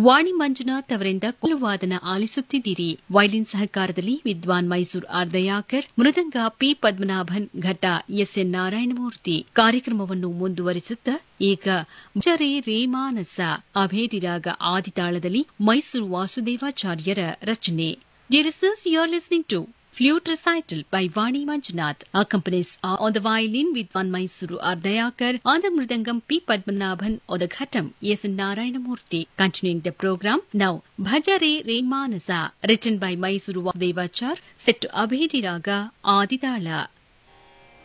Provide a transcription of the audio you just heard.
ವಾಣಿ ಮಂಜುನಾಥ್ ಅವರಿಂದ ಕುಲುವಾದನ ಆಲಿಸುತ್ತಿದ್ದೀರಿ ವೈಲಿನ್ ಸಹಕಾರದಲ್ಲಿ ವಿದ್ವಾನ್ ಮೈಸೂರು ಆರ್ ದಯಾಕರ್ ಮೃದಂಗ ಪಿ ಪದ್ಮನಾಭನ್ ಘಟ ಎಸ್ಎನ್ ನಾರಾಯಣಮೂರ್ತಿ ಕಾರ್ಯಕ್ರಮವನ್ನು ಮುಂದುವರಿಸುತ್ತಾ ಈಗ ಜರೆ ರೇಮಾನಸ ಅಭೇರಿರಾಗ ಆದಿತಾಳದಲ್ಲಿ ಮೈಸೂರು ವಾಸುದೇವಾಚಾರ್ಯರ ರಚನೆ ಡಿರಿಸಸ್ you are listening to Flute recital by Vani Manjunath accompanies uh, on the violin with Van Mysuru Ardayakar, on the mridangam P. Padmanabhan, on the ghatam S. Narayanamurthy. Continuing the program, now Bhajare Remanasa, written by Mysuru Vasudevachar, set to Abhedi Raga Adidala.